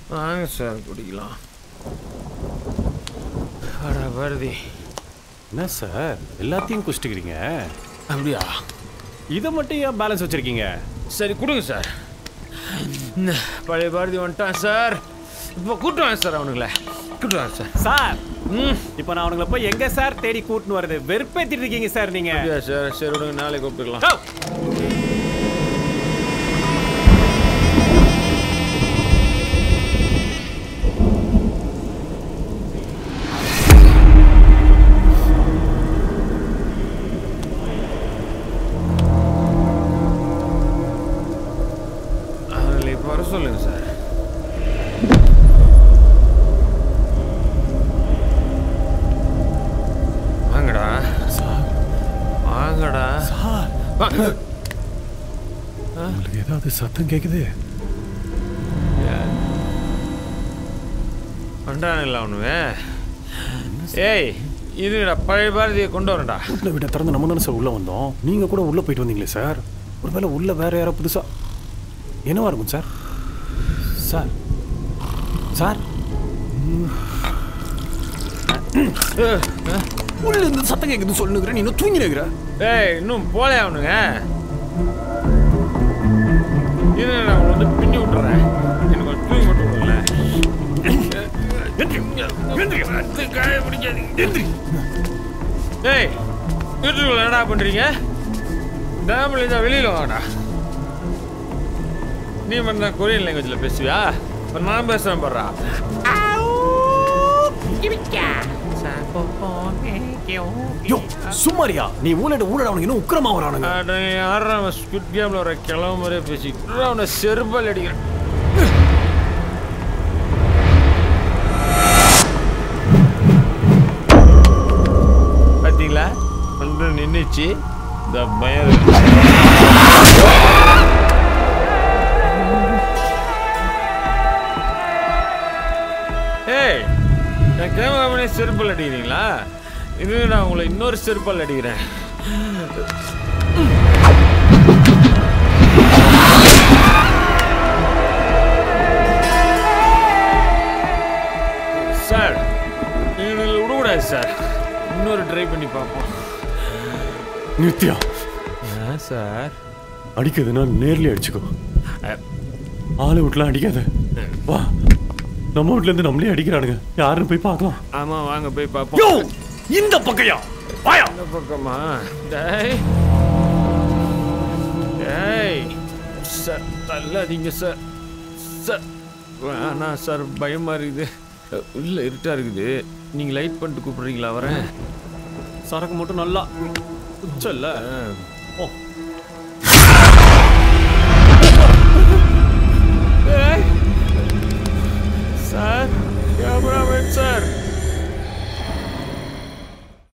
வாங்க சார் குடிக்கலாம் அடா பாரதி என்ன சார் எல்லாத்தையும் குடிச்சிட்டுக்கிறீங்க அப்படியா இதை மட்டும் ஏன் பேலன்ஸ் வச்சிருக்கீங்க சரி கொடுங்க சார் இந்த பழைய பாரதி வந்துட்டான் சார் இப்போ கூட்டு வாங்க சார் அவனுங்கள கூட்டு வாங்க சார் சார் ம் இப்போ நான் அவனுங்களை போய் எங்க சார் தேடி கூட்டின்னு வருது வெறுப்பேத்திட்டு இருக்கீங்க சார் நீங்க அப்படியா சார் சரி விடுங்க நாளைக்கு கூப்பிட்டுக்கலாம் ஓ! அவங்களை இப்போ வர சொல்லுங்க சார் வாங்கடா சார் வாங்கடா சார் வாங்க. உங்களுக்கு ஏதாவது சத்தம் கேக்குது வந்துட்டானுங்களா அவனுங்க ஏய் இதுடா பழைய பாரதியை கொண்டு வரேன்டா வீட்டில் விட திறந்து நம்ம தானே சார் உள்ள வந்தோம் நீங்க கூட உள்ள போயிட்டு வந்தீங்களே சார் ஒருவேளை உள்ள வேற யாரோ புதுசா என்னவா இருக்கும் சார் சார் சார் உள்ள இருந்து சத்தம் கேக்குது சொல்லுங்கிற நீ இன்னும் தூங்கி நிற்கிற ஏய் இன்னும் போலே அவனுங்க இரு நான் உன்னை வந்து பின்னி விட்டுறேன் எனக்கு கொஞ்சம் தூங்கி மட்டும் விடல காய பிடிக்காது ஏய் வீட்டுக்குள்ள என்னடா பண்றீங்க டேம்ல இருந்தா வெளியில வாடா நீ மட்டும் தான் கொரியன் லாங்குவேஜ்ல பேசுவியா இப்ப நான் பேசுறேன் பாடுறா யோ சும்மாரியா நீ ஊழட ஊழட அவனுக்கு இன்னும் உக்கிரமா வரானுங்க அட யாரா அவன் ஸ்குட் கேம்ல வர கிளம்ப மாதிரியே பேசிட்டு அவனை செருப்பால் அடிக்கிறேன் பாத்தீங்களா வந்து நின்னுச்சு இந்த பயம் ஏய் என் கேமராமனே செருப்பால் அடிக்கிறீங்களா இது நான் உங்களை இன்னொரு செருப்பால் அடிக்கிறேன் சார் இதில் விடக்கூடாது சார் இன்னொரு ட்ரை பண்ணி பார்ப்போம் நித்யா ஏன் சார் அடிக்கிறதுனா நேர்லயே அடிச்சுக்கோ ஆளை விட்டுலாம் அடிக்காத வா நம்ம வீட்ல இருந்து நம்மளே அடிக்கிறானுங்க யாருன்னு போய் பார்க்கலாம் ஆமாம் வாங்க போய் யோ பார்ப்போம் இந்த பக்கையா வாயா இந்த பக்கமா டேய் டேய் சார் தள்ளாதீங்க சார் சார் வேணாம் சார் பயமா இருக்குது உள்ள இருட்டா இருக்குது நீங்க லைட் பண்ணிட்டு கூப்பிடுறீங்களா வரேன் சரக்கு மட்டும் நல்லா உச்சல்ல ஆ. ஓ